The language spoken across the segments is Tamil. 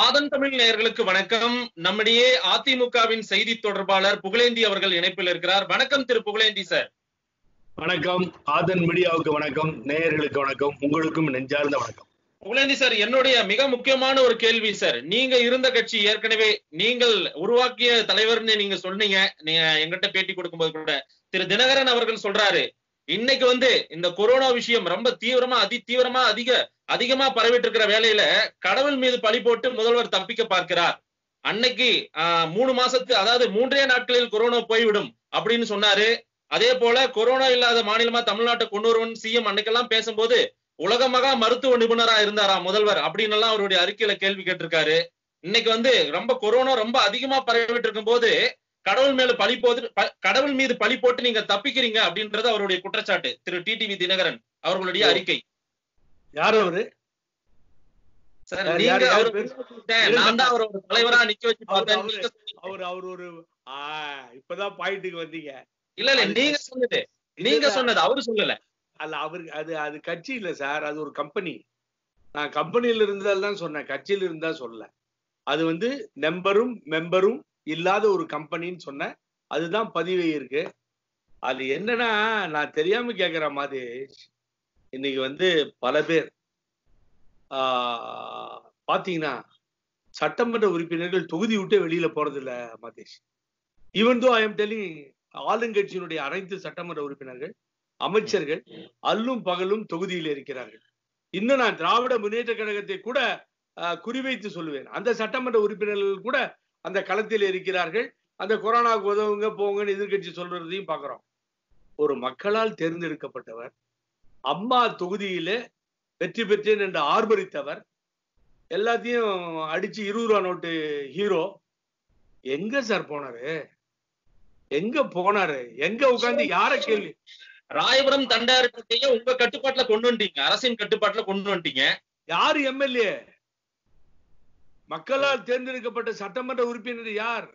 ஆதன் தமிழ் நேயர்களுக்கு வணக்கம் நம்மிடையே அதிமுகவின் செய்தி தொடர்பாளர் புகழேந்தி அவர்கள் இணைப்பில் இருக்கிறார் வணக்கம் திரு புகழேந்தி சார் வணக்கம் ஆதன் மீடியாவுக்கு வணக்கம் நேயர்களுக்கு வணக்கம் உங்களுக்கும் நெஞ்சார்ந்த வணக்கம் புகழேந்தி சார் என்னுடைய மிக முக்கியமான ஒரு கேள்வி சார் நீங்க இருந்த கட்சி ஏற்கனவே நீங்கள் உருவாக்கிய தலைவர்னு நீங்க சொன்னீங்க நீங்க எங்கிட்ட பேட்டி கொடுக்கும்போது கூட திரு தினகரன் அவர்கள் சொல்றாரு இன்னைக்கு வந்து இந்த கொரோனா விஷயம் ரொம்ப தீவிரமா அதி தீவிரமா அதிக அதிகமா பரவிட்டு இருக்கிற வேலையில கடவுள் மீது பழி போட்டு முதல்வர் தப்பிக்க பார்க்கிறார் அன்னைக்கு ஆஹ், மூணு மாசத்து அதாவது மூன்றே நாட்களில் கொரோனா போய்விடும் அப்படின்னு சொன்னாரு அதே போல கொரோனா இல்லாத மாநிலமா தமிழ்நாட்டை கொண்டு வருவோம் சிஎம் அன்னைக்கெல்லாம் பேசும்போது உலகமகா மருத்துவ நிபுணரா இருந்தாரா முதல்வர் அப்படின்னு எல்லாம் அவருடைய அறிக்கையில கேள்வி கேட்டிருக்காரு இன்னைக்கு வந்து ரொம்ப கொரோனா ரொம்ப அதிகமா பரவிட்டு இருக்கும் போது கடவுள் மேல பழி போது ப- கடவுள் மீது பழி போட்டு நீங்க தப்பிக்கிறீங்க அப்படின்றது அவருடைய குற்றச்சாட்டு திரு டிடிவி தினகரன் அவர்களுடைய ஓ. அறிக்கை யார் அவரு சார் யார், நீங்க யார், யார் அவரை பேரு? விமர்சித்தேன். நான் தான் அவரோட தலைவரா நிக்க வச்சு அவர், பார்த்தேன் அவரு. நீங்க சொன்னீங்க. அவர் அவர் ஒரு ஆ, இப்பதான் பாயிண்ட்டுக்கு வந்தீங்க இல்ல இல்ல நீங்க சொன்னது நீங்க இல்ல, சொன்னது அவரு சொல்லல அல்ல அவரு அது அது கட்சி இல்ல சார் அது ஒரு கம்பெனி நான் கம்பெனியில இருந்தால் தான் சொன்னேன் கட்சியில இருந்தா சொல்லல அது வந்து நம்பரும் மெம்பரும் இல்லாத ஒரு கம்பெனின்னு சொன்னேன் அதுதான் பதிவே இருக்கு அது என்னன்னா நான் தெரியாம கேக்குற மாதிரி இன்னைக்கு வந்து பல பேர் ஆஹ், பாத்தீங்கன்னா சட்டமன்ற உறுப்பினர்கள் தொகுதி விட்டு வெளியில போறது இல்ல Madhesh even though I am telling ஆளுங்கட்சியினுடைய அனைத்து சட்டமன்ற உறுப்பினர்கள் அமைச்சர்கள் அல்லும் பகலும் தொகுதியில் இருக்கிறார்கள் இன்னும் நான் திராவிட முன்னேற்ற கழகத்தை கூட ஆஹ், குறிவைத்து சொல்லுவேன் அந்த சட்டமன்ற உறுப்பினர்கள் கூட அந்த களத்தில் இருக்கிறார்கள் அந்த கொரோனாவுக்கு உதவுங்க போங்கன்னு எதிர்க்கட்சி சொல்றதையும் பார்க்கிறோம் ஒரு மக்களால் தேர்ந்தெடுக்கப்பட்டவர் அம்மா தொகுதியில வெற்றி பெற்றேன் என்று ஆர்ப்பரித்தவர் எல்லாத்தையும் அடிச்சு இருபது ரூபா நோட்டு ஹீரோ எங்க சார் போனாரு எங்க போனாரு எங்க உட்கார்ந்து யார கேள்வி ராயபுரம் தண்டார்பட்டிய உங்க கட்டுப்பாட்டுல கொண்டு வந்துட்டீங்க அரசின் கட்டுப்பாட்டுல கொண்டு வந்துட்டீங்க யார் எம்எல்ஏ மக்களால் தேர்ந்தெடுக்கப்பட்ட சட்டமன்ற உறுப்பினர் யார்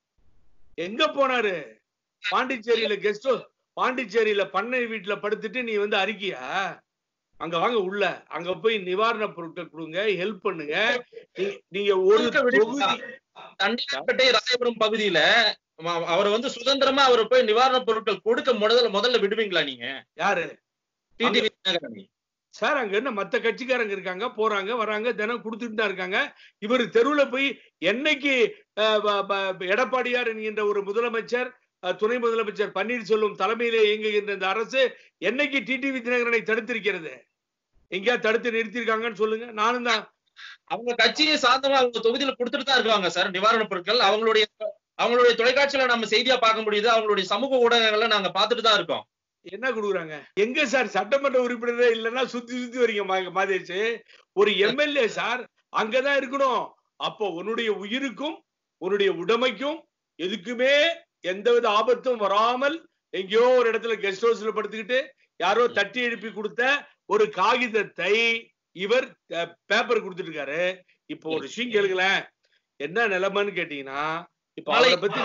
எங்க போனாரு பாண்டிச்சேரியில கெஸ்ட் ஹவுஸ் பாண்டிச்சேரியில பண்ணை வீட்டுல படுத்துட்டு நீ வந்து அறிக்கையா அங்க வாங்க உள்ள அங்க போய் நிவாரண பொருட்கள் கொடுங்க ஹெல்ப் பண்ணுங்க நீ- நீங்க ஒரு கொடுக்க விடுவீங்களா? தொகுதி தண்டார்பட்டை ராயபுரம் பகுதியில அவ- அவரை வந்து சுதந்திரமா அவர் போய் நிவாரணப் பொருட்கள் கொடுக்க முதல்ல முதல்ல விடுவீங்களா நீங்க யாரு டிடிவி தினகரன் சார் அங்க என்ன மத்த கட்சிக்காரங்க இருக்காங்க போறாங்க வராங்க தினம் கொடுத்துட்டு தான் இருக்காங்க இவர் தெருவுல போய் என்னைக்கு அஹ், ப- ப- எடப்பாடியார் என்கின்ற ஒரு முதலமைச்சர் அஹ், துணை முதலமைச்சர் பன்னீர்செல்வம் தலைமையிலே இயங்குகின்ற இந்த அரசு என்னைக்கு டிடிவி தினகரனை தடுத்திருக்கிறது எங்கேயா தடுத்து நிறுத்திருக்காங்கன்னு சொல்லுங்க நானும் தான் அவங்க கட்சியை சார்ந்தவங்க அவங்க தொகுதியில கொடுத்துட்டு தான் இருக்காங்க சார் நிவாரணப் பொருட்கள் அவங்களுடைய அவங்களுடைய தொலைக்காட்சியில நம்ம செய்தியா பார்க்க முடியுது அவங்களுடைய சமூக ஊடகங்கள்ல நாங்க பார்த்துட்டு தான் இருக்கோம் என்ன கொடுக்குறாங்க எங்க சார் சட்டமன்ற உறுப்பினரே இல்லைன்னா சுத்தி சுத்தி வரீங்க மா- மாதேஷ் ஒரு எம்எல்ஏ சார் அங்கதான் இருக்கணும் அப்போ உன்னுடைய உயிருக்கும் உன்னுடைய உடைமைக்கும் எதுக்குமே எந்தவித ஆபத்தும் வராமல் எங்கேயோ ஒரு இடத்துல கெஸ்ட் ஹவுஸ்ல படுத்துக்கிட்டு யாரோ தட்டி எழுப்பி கொடுத்த ஒரு காகிதத்தை இவர் பேப்பர் கொடுத்துட்டு இருக்காரு இப்போ ஒரு விஷயம் கேளுங்களேன் என்ன நிலைமைன்னு கேட்டீங்கன்னா இப்ப அவரை பத்தி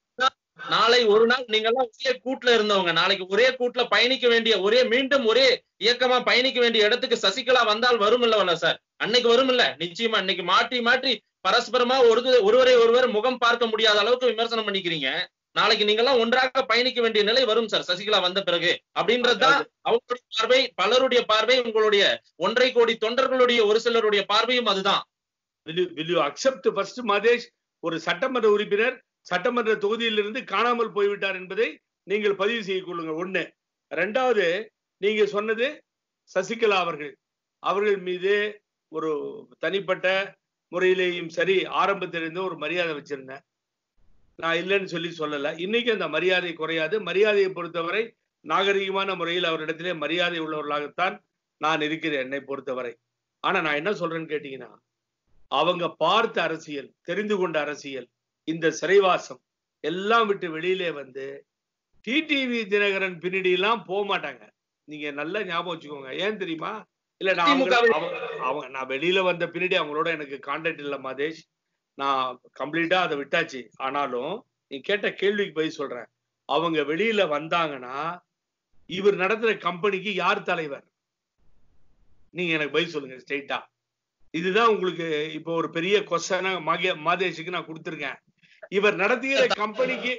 நாளை ஒரு நாள் நீங்க எல்லாம் ஒரே கூட்டுல இருந்தவங்க நாளைக்கு ஒரே கூட்டுல பயணிக்க வேண்டிய ஒரே மீண்டும் ஒரே இயக்கமா பயணிக்க வேண்டிய இடத்துக்கு சசிகலா வந்தால் வரும் இல்ல சார் அன்னைக்கு வரும் இல்ல நிச்சயமா இன்னைக்கு மாற்றி மாற்றி பரஸ்பரமா ஒரு ஒருவரை ஒருவர் முகம் பார்க்க முடியாத அளவுக்கு விமர்சனம் பண்ணிக்கிறீங்க நாளைக்கு நீங்க எல்லாம் ஒன்றாக பயணிக்க வேண்டிய நிலை வரும் சார் சசிகலா வந்த பிறகு அப்படின்றதுதான் அவங்களுடைய பார்வை பலருடைய பார்வை உங்களுடைய ஒன்றரை கோடி தொண்டர்களுடைய ஒரு சிலருடைய பார்வையும் அதுதான் will you, will you accept first Madhesh ஒரு சட்டமன்ற உறுப்பினர் சட்டமன்ற தொகுதியிலிருந்து காணாமல் போய்விட்டார் என்பதை நீங்கள் பதிவு செய்து கொள்ளுங்கள் ஒண்ணு ரெண்டாவது நீங்க சொன்னது சசிகலா அவர்கள் அவர்கள் மீது ஒரு தனிப்பட்ட முறையிலேயும் சரி ஆரம்பத்திலிருந்து ஒரு மரியாதை வச்சிருந்தேன் நான் இல்லைன்னு சொல்லி சொல்லல இன்னைக்கு அந்த மரியாதை குறையாது மரியாதையை பொறுத்தவரை நாகரிகமான முறையில் அவரிடத்திலே மரியாதை உள்ளவர்களாகத்தான் நான் இருக்கிறேன் என்னை பொறுத்தவரை ஆனா நான் என்ன சொல்றேன்னு கேட்டீங்கன்னா அவங்க பார்த்த அரசியல் தெரிந்து கொண்ட அரசியல் இந்த சிறைவாசம் எல்லாம் விட்டு வெளியிலே வந்து டிடிவி தினகரன் பின்னாடி எல்லாம் போக மாட்டாங்க நீங்க நல்லா ஞாபகம் வச்சுக்கோங்க ஏன் தெரியுமா இல்ல நான் அவங்கள- திமுகவை அவங்க அவங்க- நான் வெளியில வந்த பின்னாடி அவங்களோட எனக்கு கான்டாக்ட் இல்ல மாதேஷ் நான் கம்ப்ளீட்டா அதை விட்டாச்சு ஆனாலும் நீ கேட்ட கேள்விக்கு பதில் சொல்றேன் அவங்க வெளியில வந்தாங்கன்னா இவர் நடத்துற கம்பெனிக்கு யார் தலைவர் நீங்க எனக்கு பதில் சொல்லுங்க ஸ்ட்ரெயிட்டா இதுதான் உங்களுக்கு இப்போ ஒரு பெரிய கொஸ்டனா மாதேஷுக்கு நான் கொடுத்திருக்கேன் இவர் நடத்துகிற கம்பெனிக்கு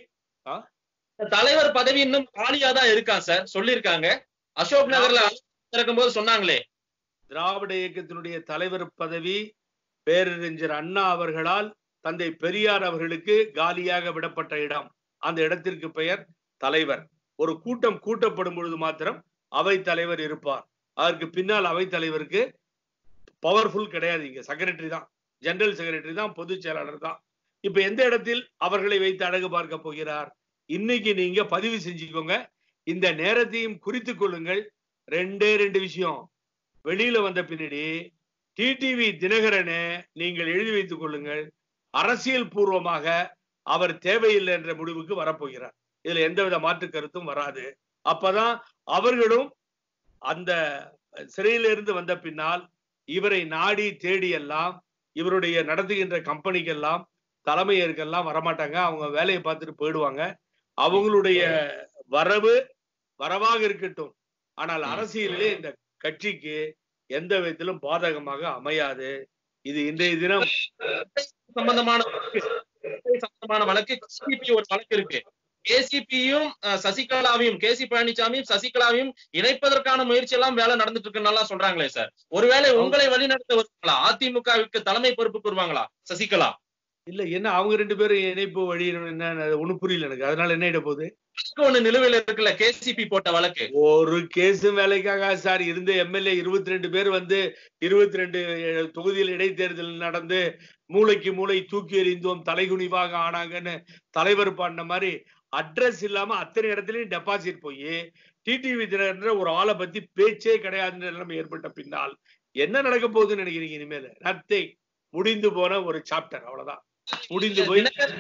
தலைவர் பதவி இன்னும் காலியா தான் இருக்கான் சார் சொல்லியிருக்காங்க அசோக் நகர்ல இருக்கும்போது சொன்னாங்களே திராவிட இயக்கத்தினுடைய தலைவர் பதவி பேரறிஞர் அண்ணா அவர்களால் தந்தை பெரியார் அவர்களுக்கு காலியாக விடப்பட்ட இடம் அந்த இடத்திற்கு பெயர் தலைவர் ஒரு கூட்டம் கூட்டப்படும் பொழுது மாத்திரம் அவை தலைவர் இருப்பார் அதற்கு பின்னால் அவை தலைவருக்கு பவர்ஃபுல் கிடையாது இங்க செக்ரட்டரி தான் ஜெனரல் செக்ரட்டரி தான் பொதுச் செயலாளர் தான் இப்ப எந்த இடத்தில் அவர்களை வைத்து அழகு பார்க்க போகிறார் இன்னைக்கு நீங்க பதிவு செஞ்சுக்கோங்க இந்த நேரத்தையும் குறித்து கொள்ளுங்கள் ரெண்டே ரெண்டு விஷயம் வெளியில வந்த பின்னாடி டிடிவி தினகரனை நீங்கள் எழுதி வைத்துக் கொள்ளுங்கள் அரசியல் பூர்வமாக அவர் தேவையில்லை என்ற முடிவுக்கு வரப்போகிறார் இதுல எந்தவித மாற்று கருத்தும் வராது அப்பதான் அவர்களும் அந்த சிறையிலிருந்து வந்த பின்னால் இவரை நாடி தேடி எல்லாம் இவருடைய நடத்துகின்ற கம்பெனிக்கெல்லாம் தலைமையருக்கெல்லாம் வரமாட்டாங்க அவங்க வேலையை பார்த்துட்டு போயிடுவாங்க அவங்களுடைய வரவு வரவாக இருக்கட்டும் ஆனால் அரசியலிலே இந்த கட்சிக்கு எந்த விதத்திலும் பாதகமாக அமையாது இது இன்றைய தினம் சம்பந்தமான வழக்கு சம்பந்தமான வழக்கு கேசிபி ஒரு வழக்கு இருக்கு கேசிபியும் சசிகலாவையும் கேசி பழனிசாமியும் சசிகலாவையும் இணைப்பதற்கான முயற்சி எல்லாம் வேலை நடந்துட்டு இருக்குன்னு சொல்றாங்களே சார் ஒருவேளை உங்களை வழிநடத்த வருவாங்களா அதிமுகவுக்கு தலைமை பொறுப்புக்கு வருவாங்களா சசிகலா இல்ல என்ன அவங்க ரெண்டு பேரும் இணைப்பு வழி என்ன ஒண்ணு புரியல எனக்கு அதனால என்ன இட போகுது ஒண்ணு நிலுவையில் இருக்குல்ல கேசிபி போட்ட வழக்கு ஒரு கேஸும் வேலைக்காக சார் இருந்த எம்எல்ஏ இருபத்தி ரெண்டு பேர் வந்து இருபத்தி ரெண்டு தொகுதியில் இடைத்தேர்தல் நடந்து மூளைக்கு மூளை தூக்கி எறிந்தோம் தலைகுனிவாக ஆனாங்கன்னு தலைவர் பாடின மாதிரி அட்ரஸ் இல்லாம அத்தனை இடத்துலயும் டெபாசிட் போய் டிடிவி தினகரன்ற ஒரு ஆளை பத்தி பேச்சே கிடையாதுன்ற நிலைமை ஏற்பட்ட பின்னால் என்ன நடக்க போகுதுன்னு நினைக்கிறீங்க இனிமேல நத்திங் முடிந்து போன ஒரு சாப்டர் அவ்வளவுதான் முடிந்து போய்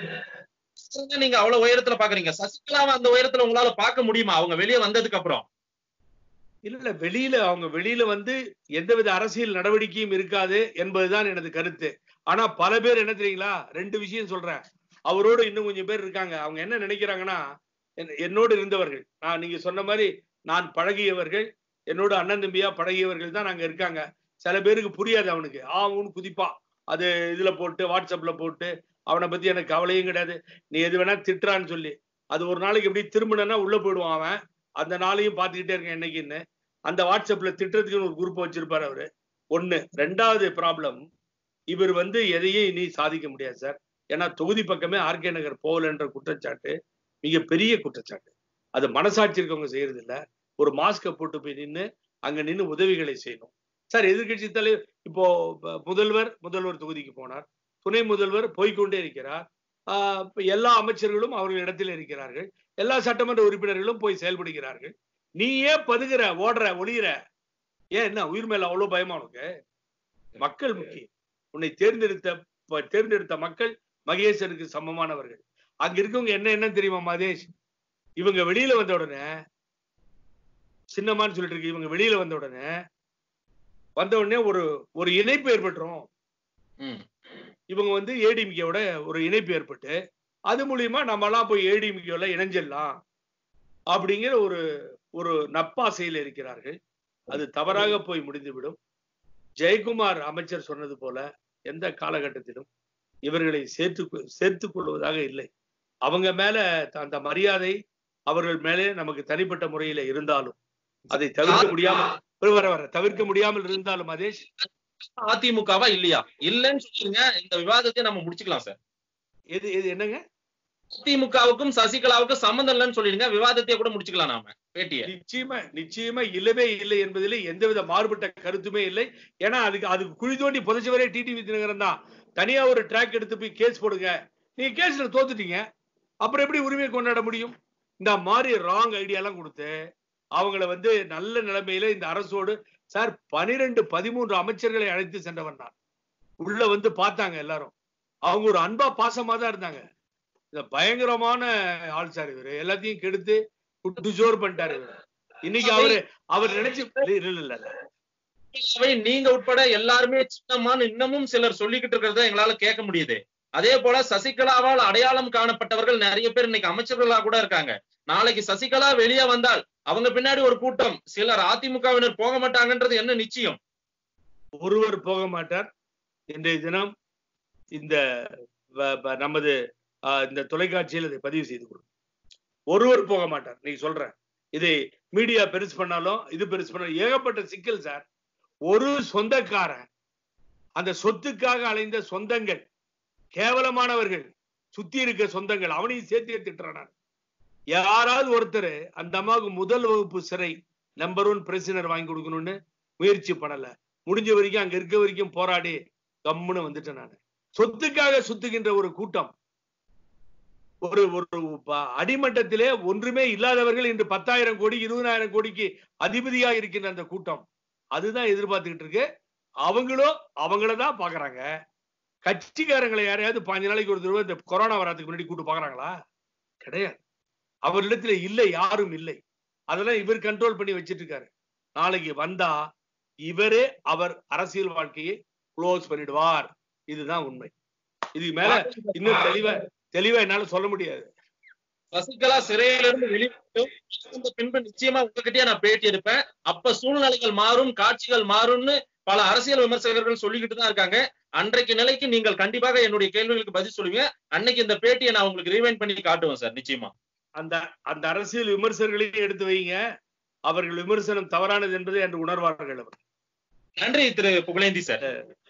நீங்க அவ்வளவு உயரத்துல பாக்குறீங்க சசிகலாவை அந்த உயரத்துல உங்களால பார்க்க முடியுமா அவங்க வெளியே வந்ததுக்கு அப்புறம் இல்ல இல்ல வெளியில அவங்க வெளியில வந்து எந்தவித அரசியல் நடவடிக்கையும் இருக்காது என்பதுதான் எனது கருத்து ஆனா பல பேர் என்ன தெரியுங்களா ரெண்டு விஷயம் சொல்றேன் அவரோடு இன்னும் கொஞ்சம் பேர் இருக்காங்க அவங்க என்ன நினைக்கிறாங்கன்னா என்னோடு இருந்தவர்கள் நான் நீங்க சொன்ன மாதிரி நான் பழகியவர்கள் என்னோட அண்ணன் தம்பியா பழகியவர்கள் தான் அங்க இருக்காங்க சில பேருக்கு புரியாது அவனுக்கு ஆவுன்னு குதிப்பான் அது இதுல போட்டு வாட்ஸ்அப்ல போட்டு அவனை பத்தி எனக்கு கவலையும் கிடையாது நீ எது வேணா திட்டுறான்னு சொல்லி அது ஒரு நாளைக்கு எப்படி திரும்பினா உள்ள போயிடுவான் அவன் அந்த நாளையும் பார்த்துக்கிட்டே இருக்கேன் என்னைக்குன்னு அந்த வாட்ஸ்அப்ல திட்டுறதுக்குன்னு ஒரு குரூப் வச்சிருப்பாரு அவரு ஒண்ணு ரெண்டாவது ப்ராப்ளம் இவர் வந்து எதையும் இனி சாதிக்க முடியாது சார் ஏன்னா தொகுதி பக்கமே ஆர்கே நகர் போகலன்ற குற்றச்சாட்டு மிகப்பெரிய குற்றச்சாட்டு அது மனசாட்சி இருக்கவங்க செய்யறது இல்ல ஒரு மாஸ்கை போட்டு போய் நின்று அங்க நின்று உதவிகளை செய்யணும் சார் எதிர்கட்சி தலைவர் இப்போ முதல்வர் முதல்வர் தொகுதிக்கு போனார் துணை முதல்வர் போய்கொண்டே இருக்கிறார் எல்லா அமைச்சர்களும் அவர்கள் இடத்தில் இருக்கிறார்கள் எல்லா சட்டமன்ற உறுப்பினர்களும் போய் செயல்படுகிறார்கள் நீ ஏன் பதுகிற ஓடுற ஒளிகிற ஏன் என்ன உயிர் மேல அவ்வளவு பயமா உனக்கு மக்கள் முக்கியம் உன்னை தேர்ந்தெடுத்த தேர்ந்தெடுத்த மக்கள் மகேசனுக்கு சமமானவர்கள் அங்க இருக்கவங்க என்ன என்ன தெரியுமா மகேஷ் இவங்க வெளியில வந்த உடனே சின்னமான்னு சொல்லிட்டு இருக்கு இவங்க வெளியில வந்த உடனே வந்த உடனே ஒரு ஒரு இணைப்பு ஏற்பட்டுரும் இவங்க வந்து ஏடிஎம்கேவோட ஒரு இணைப்பு ஏற்பட்டு அது மூலியமா நம்ம எல்லாம் போய் ஏடிஎம்கேல இணைஞ்சிடலாம் அப்படிங்கிற ஒரு ஒரு நப்பாசையில் இருக்கிறார்கள் அது தவறாக போய் முடிந்துவிடும் ஜெயக்குமார் அமைச்சர் சொன்னது போல எந்த காலகட்டத்திலும் இவர்களை சேர்த்து சேர்த்து கொள்வதாக இல்லை அவங்க மேல அந்த மரியாதை அவர்கள் மேலே நமக்கு தனிப்பட்ட முறையில இருந்தாலும் அதை தவிர்க்க முடியாமல் வர வர தவிர்க்க முடியாமல் இருந்தாலும் மதேஷ் அதிமுகவா இல்லையா இல்லைன்னு சொல்லுங்க இந்த விவாதத்தை நம்ம முடிச்சுக்கலாம் சார் எது எது என்னங்க அதிமுகவுக்கும் சசிகலாவுக்கும் சம்மந்தம் இல்லைன்னு சொல்லிடுங்க விவாதத்தையே கூட முடிச்சுக்கலாம் நாம பேட்டிய நிச்சயமா நிச்சயமா இல்லவே இல்லை என்பதில் எந்தவித மாறுபட்ட கருத்துமே இல்லை ஏன்னா அதுக்கு அதுக்கு குழி தோண்டி புதைச்சவரே டிடிவி தினகரன் தான் தனியா ஒரு ட்ராக் எடுத்து போய் கேஸ் போடுங்க நீங்க கேஸ்ல தோத்துட்டீங்க அப்புறம் எப்படி உரிமை கொண்டாட முடியும் இந்த மாதிரி ராங் ஐடியா எல்லாம் கொடுத்து அவங்கள வந்து நல்ல நிலைமையில இந்த அரசோடு சார் பனிரெண்டு பதிமூன்று அமைச்சர்களை அழைத்து சென்றவன் நான் உள்ள வந்து பார்த்தாங்க எல்லாரும் அவங்க ஒரு அன்பா பாசமா தான் இருந்தாங்க இந்த பயங்கரமான ஆள் சார் இவரு எல்லாத்தையும் கெடுத்து குட்டு ஜோர் பண்ணிட்டாரு இவரு இன்னைக்கு அவரு அவர் நினைச்சு இல்ல இல்ல நீங்க உட்பட எல்லாருமே சின்னமான்னு இன்னமும் சிலர் சொல்லிக்கிட்டு இருக்கிறத எங்களால கேட்க முடியுது அதே போல சசிகலாவால் அடையாளம் காணப்பட்டவர்கள் நிறைய பேர் இன்னைக்கு அமைச்சர்களா கூட இருக்காங்க நாளைக்கு சசிகலா வெளியே வந்தால் அவங்க பின்னாடி ஒரு கூட்டம் சிலர் அதிமுகவினர் போக மாட்டாங்கன்றது என்ன நிச்சயம் ஒருவர் போக மாட்டார் இன்றைய தினம் இந்த வ- வ- நமது ஆஹ், இந்த தொலைக்காட்சியில் இதை பதிவு செய்து கொள்ளும் ஒருவர் போக மாட்டார் நீங்க சொல்ற இதை மீடியா பெருசு பண்ணாலும் இது பெருசு பண்ணாலும் ஏகப்பட்ட சிக்கல் சார் ஒரு சொந்தக்காரன் அந்த சொத்துக்காக அலைந்த சொந்தங்கள் கேவலமானவர்கள் சுத்தி இருக்க சொந்தங்கள் அவனையும் சேர்த்து திட்டுறான் நான். யாராவது ஒருத்தர் அந்த அம்மாவுக்கு முதல் வகுப்பு சிறை நம்பர் ஒன் பிரசினர் வாங்கி கொடுக்கணும்னு முயற்சி பண்ணல முடிஞ்ச வரைக்கும் அங்க இருக்க வரைக்கும் போராடி கம்முன்னு வந்துட்டேன் நான் சொத்துக்காக சுத்துகின்ற ஒரு கூட்டம் ஒரு ஒரு ப- அடிமட்டத்திலே ஒன்றுமே இல்லாதவர்கள் இன்று பத்தாயிரம் கோடி இருபதாயிரம் கோடிக்கு அதிபதியா இருக்கின்ற அந்த கூட்டம் அதுதான் எதிர்பார்த்துக்கிட்டு இருக்கு அவங்களும் அவங்கள தான் பாக்குறாங்க கட்சிக்காரங்களை யாரையாவது பாஞ்சு நாளைக்கு ஒரு தடவை இந்த கொரோனா வராதுக்கு முன்னாடி கூட்டு பாக்குறாங்களா கிடையாது அவரிடத்துல இல்லை யாரும் இல்லை அதெல்லாம் இவர் கண்ட்ரோல் பண்ணி வச்சிட்டு இருக்காரு நாளைக்கு வந்தா இவரே அவர் அரசியல் வாழ்க்கையை க்ளோஸ் பண்ணிடுவார் இதுதான் உண்மை இதுக்கு மேல இன்னும் தெளிவா தெளிவா என்னால சொல்ல முடியாது சசிகலா சிறையில இருந்து வெளியே பின்பு நிச்சயமா உங்ககிட்டயே நான் பேட்டி எடுப்பேன் அப்ப சூழ்நிலைகள் மாறும் காட்சிகள் மாறும்னு பல அரசியல் விமர்சகர்கள் சொல்லிக்கிட்டு தான் இருக்காங்க அன்றைக்கு நிலைக்கு நீங்கள் கண்டிப்பாக என்னுடைய கேள்விகளுக்கு பதில் சொல்லுவீங்க அன்னைக்கு இந்த பேட்டியை நான் உங்களுக்கு ரீவைண்ட் பண்ணி காட்டுவேன் சார் நிச்சயமா அந்த அந்த அரசியல் விமர்சகர்களையும் எடுத்து வைங்க அவர்கள் விமர்சனம் தவறானது என்பதை என்று உணர்வார்கள் அவர் நன்றி திரு புகழேந்தி சார்